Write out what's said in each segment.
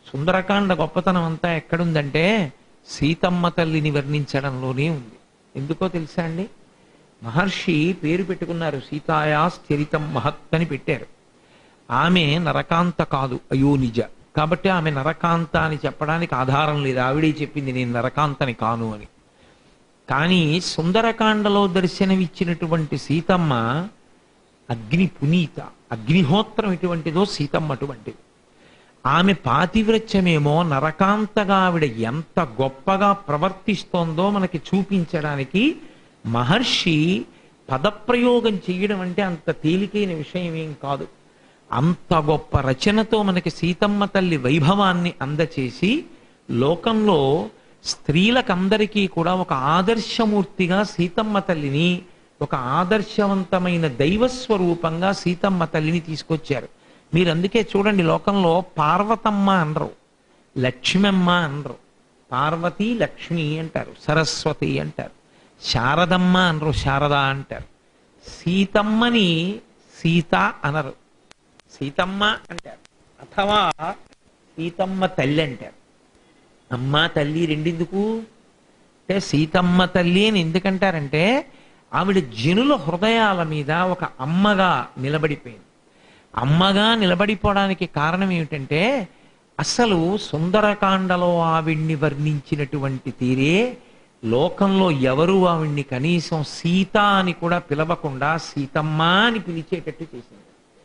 సుందరకాండ గొప్పతనం అంతా ఎక్కడుందంటే సీతమ్మ తల్లిని వర్ణించడంలోనే ఉంది ఎందుకో తెలుసా అండి మహర్షి పేరు పెట్టుకున్నారు సీతాయాశ్చరితం మహత్ అని పెట్టారు ఆమె నరకాంత కాదు అయోనిజ కాబట్టి ఆమె నరకాంత అని చెప్పడానికి ఆధారం లేదు ఆవిడే చెప్పింది నేను నరకాంతని కాను అని కానీ సుందరకాండలో దర్శనమిచ్చినటువంటి సీతమ్మ అగ్ని పునీత అగ్నిహోత్రం ఎటువంటిదో సీతమ్మ అటువంటిది ఆమె పాతివ్రత్యమేమో నరకాంతగా ఆవిడ ఎంత గొప్పగా ప్రవర్తిస్తోందో మనకి చూపించడానికి మహర్షి పదప్రయోగం చేయడం అంటే అంత తేలికైన విషయం ఏం కాదు అంత గొప్ప రచనతో మనకి సీతమ్మ తల్లి వైభవాన్ని అందచేసి లోకంలో స్త్రీలకందరికీ కూడా ఒక ఆదర్శమూర్తిగా సీతమ్మ తల్లిని ఒక ఆదర్శవంతమైన దైవస్వరూపంగా సీతమ్మ తల్లిని తీసుకొచ్చారు మీరు అందుకే చూడండి లోకంలో పార్వతమ్మ అనరు లక్ష్మమ్మ అనరు పార్వతి లక్ష్మి అంటారు సరస్వతి అంటారు శారదమ్మ అనరు శారద అంటారు సీతమ్మని సీత అనరు సీతమ్మ అంటారు అథవా సీతమ్మ తల్లి అంటారు అమ్మ తల్లి రెండెందుకు అంటే సీతమ్మ తల్లి అని ఎందుకంటారంటే ఆవిడ జనుల హృదయాల మీద ఒక అమ్మగా నిలబడిపోయింది అమ్మగా నిలబడిపోవడానికి కారణం ఏమిటంటే అసలు సుందరకాండలో ఆవిడ్ని వర్ణించినటువంటి తీరే లోకంలో ఎవరు ఆవిడ్ని కనీసం సీత అని కూడా పిలవకుండా సీతమ్మ అని పిలిచేటట్టు చేసింది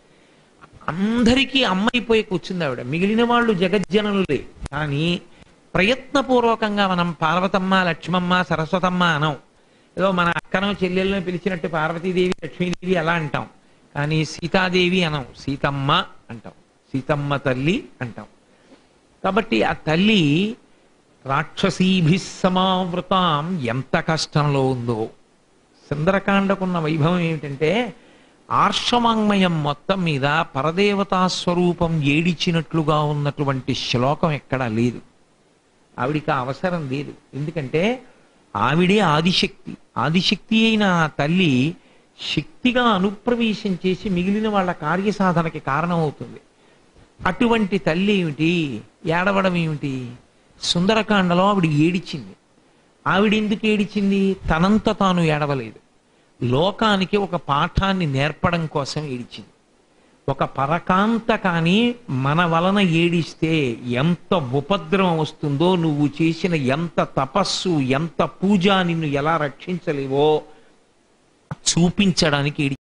అందరికీ అమ్మైపోయి కూర్చుంది ఆవిడ మిగిలిన వాళ్ళు జగజ్జనులే కానీ ప్రయత్నపూర్వకంగా మనం పార్వతమ్మ లక్ష్మమ్మ సరస్వతమ్మ అనం ఏదో మన అక్కనో చెల్లెలను పిలిచినట్టు పార్వతీదేవి లక్ష్మీదేవి అలా అంటాం కానీ సీతాదేవి అనం సీతమ్మ అంటాం సీతమ్మ తల్లి అంటాం కాబట్టి ఆ తల్లి రాక్షసీభి సమావృతాం ఎంత కష్టంలో ఉందో సుందరకాండకున్న వైభవం ఏమిటంటే ఆర్షవాంగ్మయం మొత్తం మీద పరదేవతా స్వరూపం ఏడిచినట్లుగా ఉన్నటువంటి శ్లోకం ఎక్కడా లేదు ఆవిడికి ఆ అవసరం లేదు ఎందుకంటే ఆవిడే ఆదిశక్తి ఆదిశక్తి అయిన ఆ తల్లి శక్తిగా అనుప్రవేశం చేసి మిగిలిన వాళ్ళ కార్యసాధనకి కారణమవుతుంది అటువంటి తల్లి ఏమిటి ఏడవడం ఏమిటి సుందరకాండలో ఆవిడ ఏడిచింది ఆవిడ ఎందుకు ఏడిచింది తనంత తాను ఏడవలేదు లోకానికి ఒక పాఠాన్ని నేర్పడం కోసం ఏడిచింది ఒక పరకాంత కానీ మన వలన ఏడిస్తే ఎంత ఉపద్రవం వస్తుందో నువ్వు చేసిన ఎంత తపస్సు ఎంత పూజ నిన్ను ఎలా రక్షించలేవో చూపించడానికి ఏడి